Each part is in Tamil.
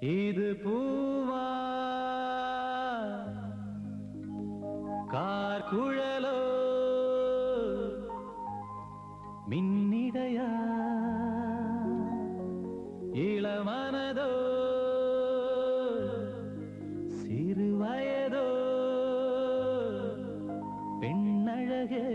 இது பூவா கார் குழலோ மின்னிடையா இளமனதோ சிறு வயதோ பெண்ணழகே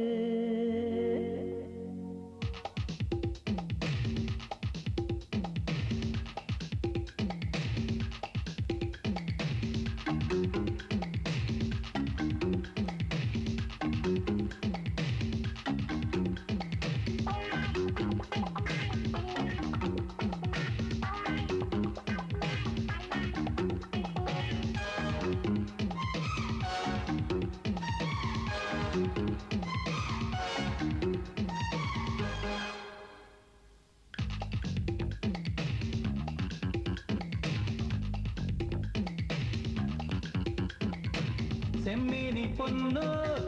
செம்மீனி பொண்ணு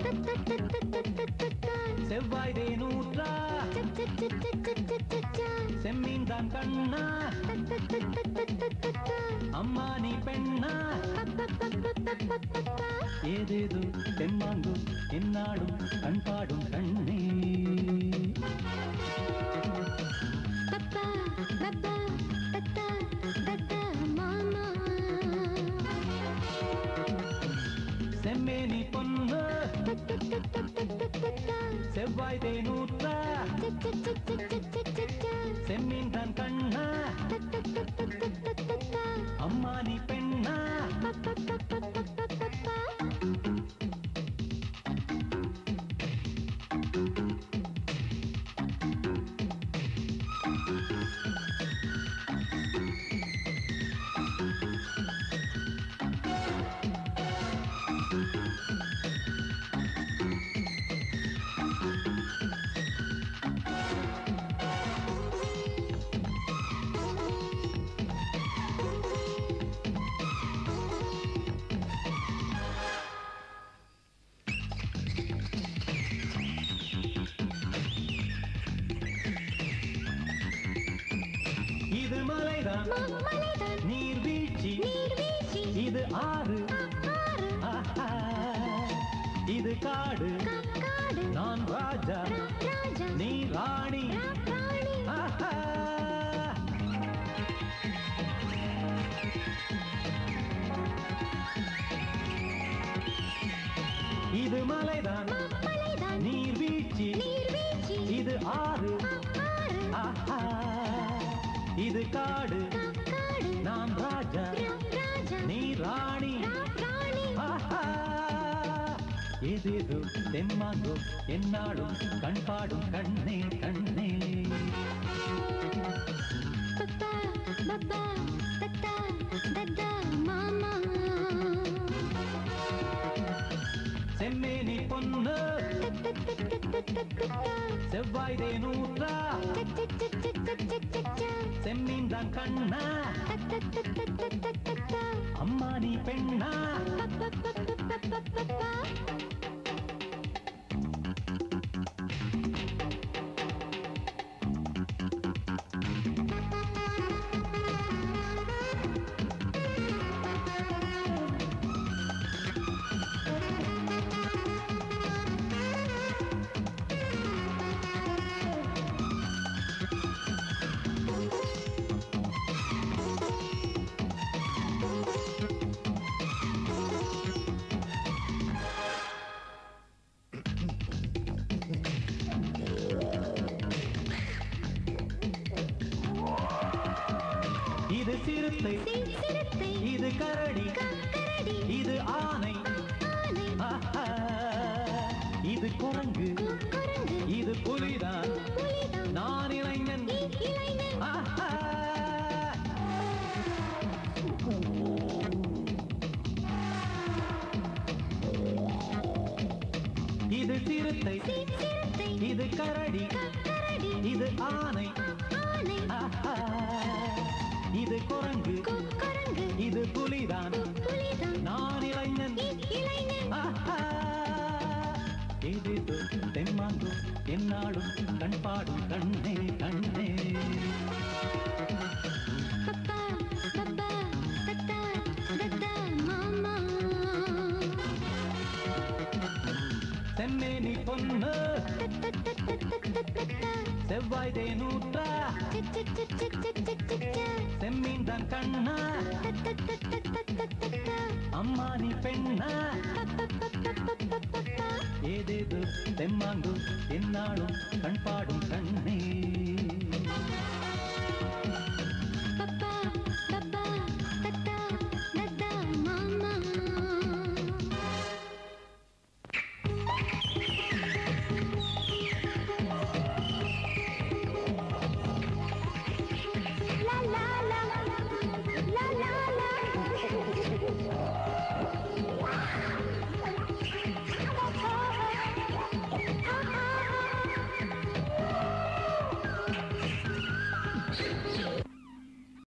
செவ்வாய் தேனூற்றா செம்மீன் தான் கண்ணா அம்மா நீ பெண்ணா ஏதேதோ தெம்மாங்கும் என்னாடும் கண்பாடும் கண்ணே செம்மேனி பொண்ணு செவ்வாய் தேனூற்றா செம்மீன் தான் கண்ணா அம்மா நீ பெண்ணா இது மலைதான் நீர்வீழ்ச்சி இது ஆறு ஆஹா. இது காடு நான் ராஜா நீ ராணி ஆஹா. இது மலைதான் நீர்வீழ்ச்சி இது ஆறு ஆஹா. இது காடு நான் ராஜா நீ ராணி ஆஹா. ஏதேதோ தெம்மாங்கோ என்னாடும் கண்பாடும் கண்ணே கண்ணே செம்மேனி பொண்ணு செவ்வாய் தேனூற்றா செம்மீன் தான் கண்ணா அம்மா நீ பெண்ணா இது சிறுத்தை இது கரடி இது ஆனை ஆஹா. இது குரங்கு இது புலிதான் நான் இளைஞன் ஆஹா. இது சிறுத்தை இது கரடி இது ஆனை ஆஹா. இது குரங்கு இது புலிதான் நான் இளைஞன் ஆஹா. இது தெம்மாங்கு என்னாடும் கண்பாடும் கண்ணே கண்ணே பப்பா தேங்காய் தேனூற்றா செம்மீன் தான் கண்ணா அம்மா நீ பெண்ணா ஏதேது தெம்மாங்கு என்னாலும் கண்பாடும் கண்ணா